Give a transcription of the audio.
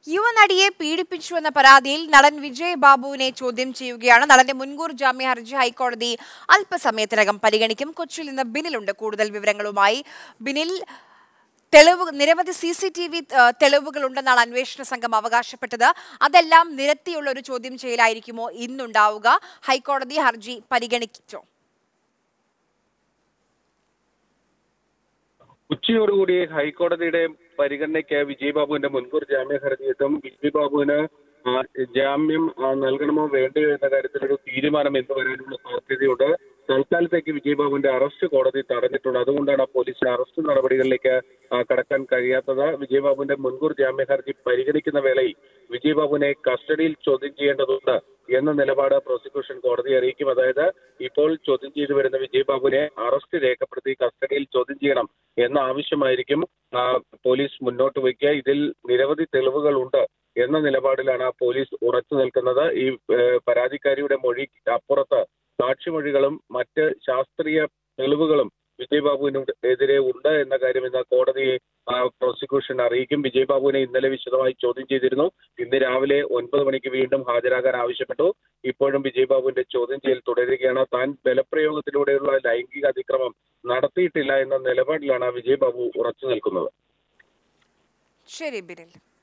യുവനടിയെ പീഡിപ്പിച്ചുവെന്ന പരാതിയിൽ നടൻ വിജയ് ബാബുവിനെ ചോദ്യം ചെയ്യുകയാണ് നടന്റെ മുൻകൂർ ജാമ്യ ഹർജി ഹൈക്കോടതി അല്പസമയത്തിനകം പരിഗണിക്കും കൊച്ചിയിൽ നിന്ന് ബിനിലുണ്ട് കൂടുതൽ വിവരങ്ങളുമായി ബിനിൽ തെളിവ് നിരവധി സി സി ടി വി തെളിവുകളുണ്ടെന്നാണ് അന്വേഷണ സംഘം അവകാശപ്പെട്ടത് അതെല്ലാം നിരത്തിയുള്ള ഒരു ചോദ്യം ചെയ്യലായിരിക്കുമോ ഇന്നുണ്ടാവുക ഹൈക്കോടതി ഹർജി പരിഗണിച്ചോ ഉച്ചയോടുകൂടി ഹൈക്കോടതിയുടെ പരിഗണനയ്ക്ക് വിജയ് ബാബുവിന്റെ മുൻകൂർ ജാമ്യ ഹർജി എത്തും വിജയ് ബാബുവിന് ആ, ജാമ്യം ആ, നൽകണമോ വേണ്ടയോ എന്ന കാര്യത്തിലൊരു തീരുമാനം എന്ന് വരാനുള്ള സാധ്യതയുണ്ട് തൽക്കാലത്തേക്ക് വിജയ് ബാബുവിന്റെ അറസ്റ്റ് കോടതി തടഞ്ഞിട്ടുണ്ട് അതുകൊണ്ടാണ് പോലീസിന് അറസ്റ്റ് നടപടികളിലേക്ക് ആ, കടക്കാൻ കഴിയാത്തത് വിജയ് ബാബുവിന്റെ മുൻകൂർ ജാമ്യ ഹർജി പരിഗണിക്കുന്ന വേളയിൽ വിജയ് ബാബുവിനെ കസ്റ്റഡിയിൽ ചോദ്യം ചെയ്യേണ്ടതുണ്ട് എന്ന നിലപാട് പ്രോസിക്യൂഷൻ കോടതിയെ അറിയിക്കും അതായത് ഇപ്പോൾ ചോദ്യം ചെയ്തു വരുന്ന വിജയ് ബാബുവിനെ അറസ്റ്റ് രേഖപ്പെടുത്തി കസ്റ്റഡിയിൽ ചോദ്യം ചെയ്യണം എന്ന ആവശ്യമായിരിക്കും ആ, പോലീസ് മുന്നോട്ട് വയ്ക്കുക ഇതിൽ നിരവധി തെളിവുകൾ ഉണ്ട് എന്ന നിലപാടിലാണ് പോലീസ് ഉറച്ചു നിൽക്കുന്നത് ഈ ഏഹ്, പരാതിക്കാരിയുടെ മൊഴി അപ്പുറത്ത് സാക്ഷിമൊഴികളും മറ്റ് ശാസ്ത്രീയ തെളിവുകളും വിജയ് ബാബുവിന് എതിരെ ഉണ്ട് എന്ന കാര്യം ഇന്ന് കോടതിയെ ആ, പ്രോസിക്യൂഷൻ അറിയിക്കും വിജയ് ബാബുവിനെ ഇന്നലെ വിശദമായി ചോദ്യം ചെയ്തിരുന്നു ഇന്ന് രാവിലെ ഒൻപത് മണിക്ക് വീണ്ടും ഹാജരാകാൻ ആവശ്യപ്പെട്ടു ഇപ്പോഴും വിജയ് ബാബുവിന്റെ ചോദ്യം ചെയ്യൽ തുടരുകയാണ് താൻ ബലപ്രയോഗത്തിലൂടെയുള്ള ലൈംഗിക അതിക്രമം നടത്തിയിട്ടില്ല എന്ന നിലപാടിലാണ് വിജയ് ബാബു ഉറച്ചു നിൽക്കുന്നത് ശരി ബിനിൽ